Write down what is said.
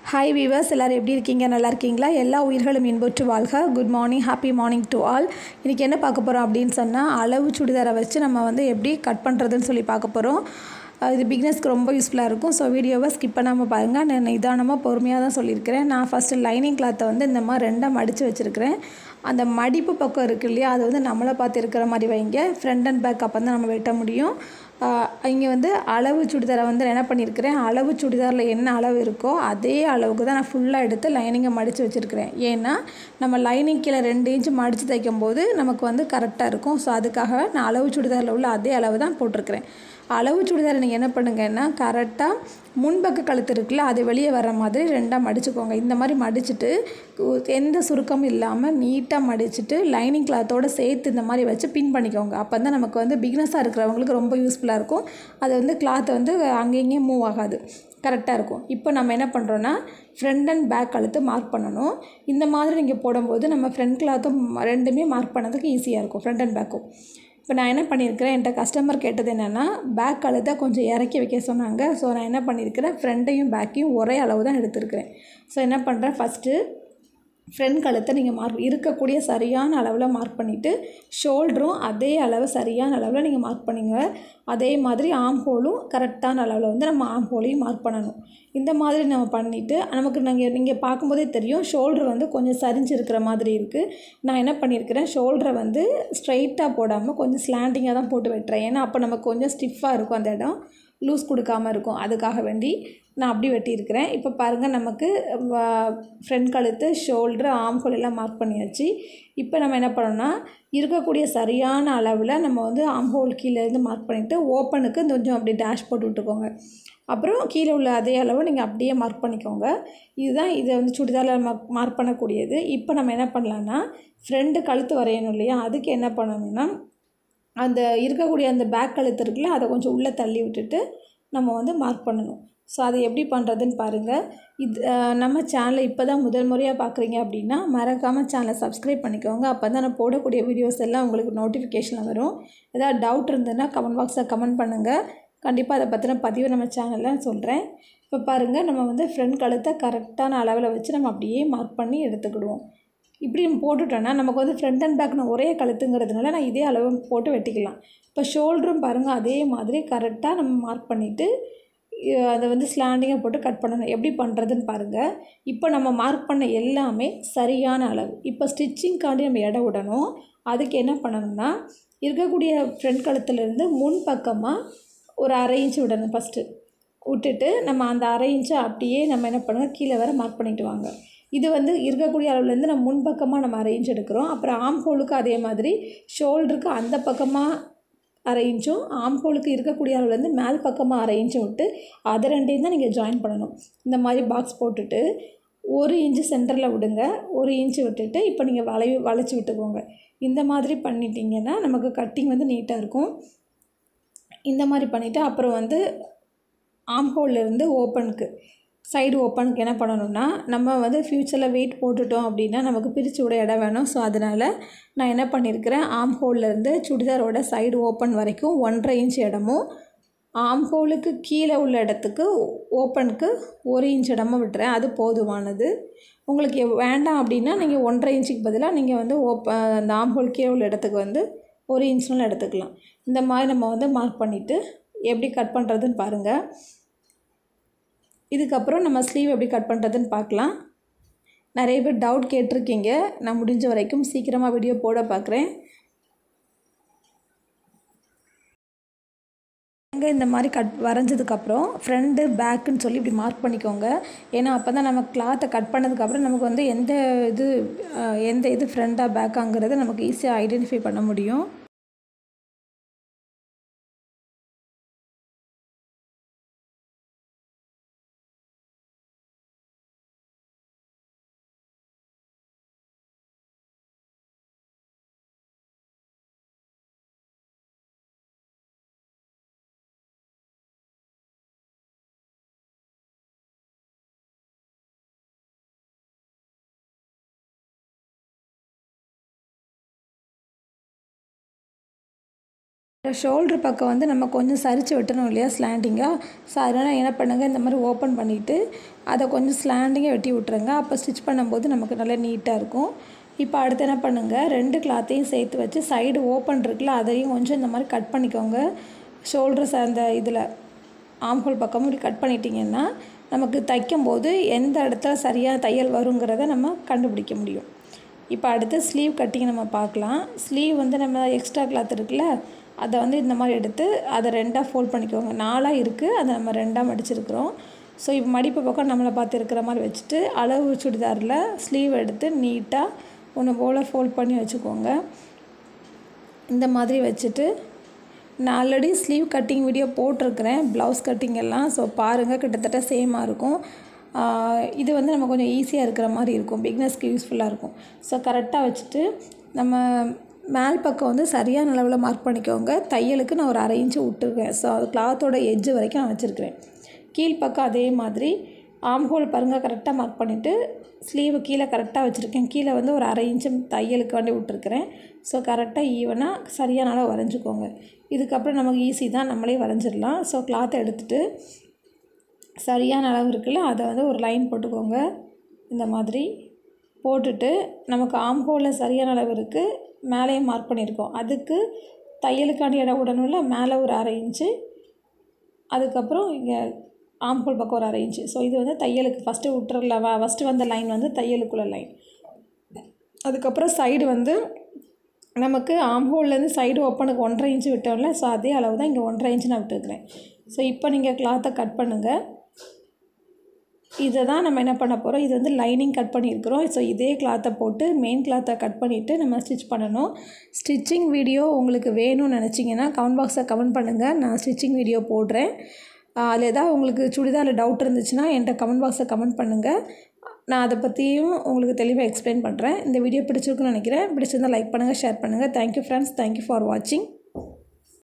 hi viewers எல்லோரும் எப்படி இருக்கீங்க நல்லா இருக்கீங்களா எல்லா உயிர்களும் இன்புற்று வாழ்க good morning happy morning to all இன்றைக்கி என்ன பார்க்க போகிறோம் அப்படின்னு சொன்னால் அளவு சுடிதாரை வச்சு நம்ம வந்து எப்படி கட் பண்ணுறதுன்னு சொல்லி பார்க்க போகிறோம் இது பிக்னஸ்க்கு ரொம்ப யூஸ்ஃபுல்லாக இருக்கும் ஸோ வீடியோவை ஸ்கிப் பண்ணாமல் பாருங்கள் நான் நிதானமாக பொறுமையாக தான் சொல்லியிருக்கிறேன் நான் ஃபஸ்ட்டு லைனிங் கிளாத்தை வந்து இந்த மாதிரி ரெண்டாக மடித்து வச்சுருக்கிறேன் அந்த மடிப்பு பக்கம் இருக்குது இல்லையா அது வந்து நம்மளை பார்த்து இருக்கிற மாதிரி வைங்க ஃப்ரண்ட் அண்ட் பேக் அப்போ தான் நம்ம வெட்ட முடியும் இங்கே வந்து அளவு சுடிதாரை வந்து நான் என்ன பண்ணியிருக்கிறேன் அளவு சுடிதாரில் என்ன அளவு இருக்கோ அதே அளவுக்கு தான் நான் ஃபுல்லாக எடுத்து லைனிங்கை மடித்து வச்சுருக்கிறேன் ஏன்னா நம்ம லைனிங் கீழே ரெண்டு இன்ச்சு மடித்து தைக்கும் போது நமக்கு வந்து கரெக்டாக இருக்கும் ஸோ அதுக்காக நான் அளவு சுடிதாரில் உள்ள அதே அளவு தான் போட்டிருக்கிறேன் அளவு சுடிதாரை நீங்கள் என்ன பண்ணுங்கன்னா கரெக்டாக முன்பக்க கழுத்து இருக்குல்ல அது வெளியே வர மாதிரி ரெண்டாக மடிச்சுக்கோங்க இந்த மாதிரி மடிச்சுட்டு எந்த சுருக்கமும் இல்லாமல் நீட்டாக மடிச்சுட்டு லைனிங் கிளாத்தோடு சேர்த்து இந்த மாதிரி வச்சு பின் பண்ணிக்கோங்க அப்போ தான் நமக்கு வந்து பிக்னஸாக இருக்கிறவங்களுக்கு ரொம்ப யூஸ்ஃபுல்லாக இருக்கும் அது வந்து கிளாத்தை வந்து அங்கேயும் மூவ் ஆகாது கரெக்டாக இருக்கும் இப்போ நம்ம என்ன பண்ணுறோன்னா ஃப்ரண்ட் அண்ட் பேக் கழுத்து மார்க் பண்ணணும் இந்த மாதிரி நீங்கள் போடும்போது நம்ம ஃப்ரண்ட் கிளாத்தும் ரெண்டுமே மார்க் பண்ணதுக்கு ஈஸியாக இருக்கும் ஃப்ரண்ட் அண்ட் பேக்கும் இப்போ நான் என்ன பண்ணியிருக்கிறேன் என்கிட்ட கஸ்டமர் கேட்டது என்னென்னா பேக் கழுத்தை கொஞ்சம் இறக்கி வைக்க சொன்னாங்க ஸோ நான் என்ன பண்ணியிருக்கிறேன் ஃப்ரண்ட்டையும் பேக்கையும் ஒரே அளவு தான் எடுத்திருக்கிறேன் ஸோ என்ன பண்ணுறேன் ஃபஸ்ட்டு ஃப்ரண்ட் கழுத்தை நீங்கள் மார்க் இருக்கக்கூடிய சரியான அளவில் மார்க் பண்ணிவிட்டு ஷோல்டரும் அதே அளவு சரியான அளவில் நீங்கள் மார்க் பண்ணிங்க அதே மாதிரி ஆம் ஹோலும் கரெக்டான அளவில் வந்து நம்ம ஆம் ஹோலையும் மார்க் பண்ணணும் இந்த மாதிரி நம்ம பண்ணிவிட்டு நமக்கு நாங்கள் நீங்கள் பார்க்கும்போதே தெரியும் ஷோல்டர் வந்து கொஞ்சம் சரிஞ்சு இருக்கிற மாதிரி இருக்குது நான் என்ன பண்ணியிருக்கிறேன் ஷோல்டரை வந்து ஸ்ட்ரைட்டாக போடாமல் கொஞ்சம் ஸ்லாண்டிங்காக தான் போட்டு வெட்டுறேன் ஏன்னா அப்போ நமக்கு கொஞ்சம் ஸ்டிஃபாக இருக்கும் அந்த இடம் லூஸ் கொடுக்காமல் இருக்கும் அதுக்காக வேண்டி நான் அப்படி வெட்டியிருக்கிறேன் இப்போ பாருங்கள் நமக்கு ஃப்ரண்ட் கழுத்து ஷோல்ட்ரு ஆம்ஹோல் எல்லாம் மார்க் பண்ணியாச்சு இப்போ நம்ம என்ன பண்ணோம்னா இருக்கக்கூடிய சரியான அளவில் நம்ம வந்து ஆம்ஹோல் கீழேருந்து மார்க் பண்ணிவிட்டு ஓப்பனுக்கு கொஞ்சம் அப்படி டேஷ் போட்டு விட்டுக்கோங்க அப்புறம் கீழே உள்ள அதே அளவு நீங்கள் அப்படியே மார்க் பண்ணிக்கோங்க இதுதான் இதை வந்து சுடிதாரில் மார்க் மார்க் பண்ணக்கூடியது இப்போ நம்ம என்ன பண்ணலான்னா ஃப்ரெண்டு கழுத்து வரையணும் இல்லையா அதுக்கு என்ன பண்ணணும்னா அந்த இருக்கக்கூடிய அந்த பேக் கழுத்து இருக்குல்ல அதை கொஞ்சம் உள்ளே தள்ளி விட்டுட்டு நம்ம வந்து மார்க் பண்ணணும் ஸோ அதை எப்படி பண்ணுறதுன்னு பாருங்கள் இது நம்ம சேனலை இப்போ தான் முதல் முறையாக பார்க்குறீங்க அப்படின்னா மறக்காமல் சேனலை சப்ஸ்கிரைப் பண்ணிக்கோங்க அப்போ தான் நான் போடக்கூடிய வீடியோஸ் எல்லாம் உங்களுக்கு நோட்டிஃபிகேஷனில் வரும் ஏதாவது டவுட் இருந்ததுன்னா கமெண்ட் பாக்ஸில் கமெண்ட் பண்ணுங்கள் கண்டிப்பாக அதை பற்றின பதிவு நம்ம சேனலில் சொல்கிறேன் இப்போ பாருங்கள் நம்ம வந்து ஃப்ரண்ட் கழுத்தை கரெக்டான அளவில் வச்சு நம்ம அப்படியே மார்க் பண்ணி எடுத்துக்கிடுவோம் இப்படி நம்ம போட்டுட்டோன்னா நமக்கு வந்து ஃப்ரண்ட் அண்ட் பேக்னு ஒரே கழுத்துங்கிறதுனால நான் இதே அளவு போட்டு வெட்டிக்கலாம் இப்போ ஷோல்டரும் பாருங்கள் அதே மாதிரி கரெக்டாக நம்ம மார்க் பண்ணிவிட்டு அதை வந்து ஸ்லாண்டிங்காக போட்டு கட் பண்ணணும் எப்படி பண்ணுறதுன்னு பாருங்கள் இப்போ நம்ம மார்க் பண்ண எல்லாமே சரியான அளவு இப்போ ஸ்டிச்சிங்காண்டி நம்ம இடம் விடணும் அதுக்கு என்ன பண்ணணும்னா இருக்கக்கூடிய ஃப்ரண்ட் கழுத்துலேருந்து முன் பக்கமாக ஒரு அரை இன்ச்சு விடணும் ஃபஸ்ட்டு விட்டுட்டு நம்ம அந்த அரை இன்ச்சை அப்படியே நம்ம என்ன பண்ணுவோம் கீழே வர மார்க் பண்ணிட்டு வாங்க இது வந்து இருக்கக்கூடிய அளவுலேருந்து நம்ம முன்பக்கமாக நம்ம அரை இன்ச் எடுக்கிறோம் அப்புறம் ஆம் ஹோலுக்கு அதே மாதிரி ஷோல்டருக்கு அந்த பக்கமாக அரை இன்ச்சும் ஆம் ஹோலுக்கு இருக்கக்கூடிய அளவுலேருந்து மேல் பக்கமாக அரை இன்ச்சும் விட்டு அதை ரெண்டையும் தான் நீங்கள் ஜாயின் பண்ணணும் இந்த மாதிரி பாக்ஸ் போட்டுட்டு ஒரு இன்ச்சு சென்டரில் விடுங்க ஒரு இன்ச்சு விட்டுட்டு இப்போ நீங்கள் வளைவு வளைச்சி விட்டுக்கோங்க இந்த மாதிரி பண்ணிட்டீங்கன்னா நமக்கு கட்டிங் வந்து நீட்டாக இருக்கும் இந்த மாதிரி பண்ணிவிட்டு அப்புறம் வந்து ஆம் ஹோல்லேருந்து ஓப்பனுக்கு சைடு ஓப்பனுக்கு என்ன பண்ணணும்னா நம்ம வந்து ஃப்யூச்சரில் வெயிட் போட்டுட்டோம் அப்படின்னா நமக்கு பிரித்து விட இடம் வேணும் ஸோ அதனால் நான் என்ன பண்ணியிருக்கிறேன் ஆம் ஹோல்லேருந்து சுடிதாரோட சைடு ஓப்பன் வரைக்கும் ஒன்றரை இன்ச் இடமும் ஆம் ஹோலுக்கு கீழே உள்ள இடத்துக்கு ஓப்பனுக்கு ஒரு இன்ச் இடமும் விட்டுறேன் அது போதுமானது உங்களுக்கு வேண்டாம் அப்படின்னா நீங்கள் ஒன்றரை இன்ச்சுக்கு பதிலாக நீங்கள் வந்து ஓப்ப அந்த ஆம் ஹோல் கீழே உள்ள இடத்துக்கு வந்து ஒரு இன்ச்னாலும் எடுத்துக்கலாம் இந்த மாதிரி நம்ம வந்து மார்க் பண்ணிவிட்டு எப்படி கட் பண்ணுறதுன்னு பாருங்கள் இதுக்கப்புறம் நம்ம ஸ்லீவ் எப்படி கட் பண்ணுறதுன்னு பார்க்கலாம் நிறைய பேர் டவுட் கேட்டிருக்கீங்க நான் முடிஞ்ச வரைக்கும் சீக்கிரமாக வீடியோ போட பார்க்குறேன் அங்கே இந்த மாதிரி கட் வரைஞ்சதுக்கப்புறம் ஃப்ரண்ட்டு பேக்குன்னு சொல்லி இப்படி மார்க் பண்ணிக்கோங்க ஏன்னா அப்போ தான் நம்ம கிளாத்தை கட் பண்ணதுக்கப்புறம் நமக்கு வந்து எந்த இது எந்த இது ஃப்ரண்ட்டாக பேக்காங்கிறத நமக்கு ஈஸியாக ஐடென்டிஃபை பண்ண முடியும் ஷோல்ட்ரு பக்கம் வந்து நம்ம கொஞ்சம் சரித்து வெட்டணும் இல்லையா ஸ்லாண்டிங்காக ஸோ அதனால் என்ன பண்ணுங்கள் இந்த மாதிரி ஓப்பன் பண்ணிவிட்டு அதை கொஞ்சம் ஸ்லாண்டிங்காக வெட்டி விட்ருங்க அப்போ ஸ்டிச் பண்ணும்போது நமக்கு நல்லா நீட்டாக இருக்கும் இப்போ அடுத்து என்ன பண்ணுங்கள் ரெண்டு கிளாத்தையும் சேர்த்து வச்சு சைடு ஓப்பன் இருக்குல்ல அதையும் கொஞ்சம் இந்த மாதிரி கட் பண்ணிக்கோங்க ஷோல்டர்ஸ் அந்த இதில் ஆம்ஹோல் பக்கமும் இப்படி கட் பண்ணிட்டீங்கன்னா நமக்கு தைக்கும்போது எந்த இடத்துல சரியாக தையல் வருங்கிறத நம்ம கண்டுபிடிக்க முடியும் இப்போ அடுத்து ஸ்லீவ் கட்டிங் நம்ம பார்க்கலாம் ஸ்லீவ் வந்து நம்ம எக்ஸ்ட்ரா கிளாத் இருக்குல்ல அதை வந்து இந்த மாதிரி எடுத்து அதை ரெண்டாக ஃபோல்ட் பண்ணிக்கோங்க நாலாக இருக்குது அதை நம்ம ரெண்டாக மடிச்சிருக்கிறோம் ஸோ இப்போ மடிப்பு பக்கம் நம்மளை பார்த்து இருக்கிற மாதிரி வச்சுட்டு அளவு சுடிதாரில் ஸ்லீவ் எடுத்து நீட்டாக ஒன்று போல் ஃபோல்ட் பண்ணி வச்சுக்கோங்க இந்த மாதிரி வச்சுட்டு நான் ஆல்ரெடி ஸ்லீவ் கட்டிங் வீடியோ போட்டிருக்கிறேன் ப்ளவுஸ் கட்டிங் எல்லாம் ஸோ பாருங்கள் கிட்டத்தட்ட சேமாக இருக்கும் இது வந்து நம்ம கொஞ்சம் ஈஸியாக இருக்கிற மாதிரி இருக்கும் பிக்னஸ்க்கு யூஸ்ஃபுல்லாக இருக்கும் ஸோ கரெக்டாக வச்சுட்டு நம்ம மேல் பக்கம் வந்து சரியான அளவில் மார்க் பண்ணிக்கோங்க தையலுக்கு நான் ஒரு அரை இன்ச்சு விட்டுருக்கேன் ஸோ அது கிளாத்தோட எட்ஜு வரைக்கும் நான் வச்சுருக்கிறேன் கீழ்ப்பக்கம் அதே மாதிரி ஆம் ஹோல் பாருங்கள் கரெக்டாக மார்க் பண்ணிவிட்டு ஸ்லீவு கீழே கரெக்டாக வச்சுருக்கேன் கீழே வந்து ஒரு அரை இன்ச்சு தையலுக்கு வேண்டி விட்டுருக்குறேன் ஸோ கரெக்டாக ஈவனாக சரியான அளவு வரைஞ்சிக்கோங்க இதுக்கப்புறம் நமக்கு ஈஸி தான் நம்மளே வரைஞ்சிடலாம் ஸோ கிளாத்தை எடுத்துகிட்டு சரியான அளவு இருக்குல்ல அதை வந்து ஒரு லைன் போட்டுக்கோங்க இந்த மாதிரி போட்டுட்டு நமக்கு ஆம் ஹோலில் சரியான அளவு இருக்குது மேலேயும் மார்க் பண்ணியிருக்கோம் அதுக்கு தையலுக்காண்டி இடம் விடணும்ல மேலே ஒரு அரை இன்ச்சு அதுக்கப்புறம் இங்கே ஆம்ஹோல் பக்கம் ஒரு அரை இன்ச்சு ஸோ இது வந்து தையலுக்கு ஃபஸ்ட்டு விட்டுறல ஃபஸ்ட்டு வந்த லைன் வந்து தையலுக்குள்ள லைன் அதுக்கப்புறம் சைடு வந்து நமக்கு ஆம்ஹோல்லேருந்து சைடு ஓப்பனுக்கு ஒன்றரை இன்ச்சு விட்டோம்ல ஸோ அதே அளவு தான் இங்கே ஒன்றரை இன்ச்சு நான் விட்டுருக்குறேன் ஸோ இப்போ நீங்கள் கிளாத்தை கட் பண்ணுங்கள் இதை தான் நம்ம என்ன பண்ண போகிறோம் இது வந்து லைனிங் கட் பண்ணியிருக்கிறோம் ஸோ இதே கிளாத்தை போட்டு மெயின் கிளாத்தை கட் பண்ணிவிட்டு நம்ம ஸ்டிச் பண்ணணும் ஸ்டிச்சிங் வீடியோ உங்களுக்கு வேணும்னு நினச்சிங்கன்னா கமெண்ட் பாக்ஸில் கமெண்ட் பண்ணுங்கள் நான் ஸ்டிச்சிங் வீடியோ போடுறேன் அதில் ஏதாவது உங்களுக்கு சுடிதாரில் டவுட் இருந்துச்சுன்னா என்கிட்ட கமெண்ட் பாக்ஸில் கமெண்ட் பண்ணுங்கள் நான் அதை பற்றியும் உங்களுக்கு தெளிவாக எக்ஸ்பிளைன் பண்ணுறேன் இந்த வீடியோ பிடிச்சிருக்குன்னு நினைக்கிறேன் பிடிச்சிருந்தால் லைக் பண்ணுங்கள் ஷேர் பண்ணுங்கள் தேங்க்யூ ஃப்ரெண்ட்ஸ் தேங்க்யூ ஃபார் வாட்சிங்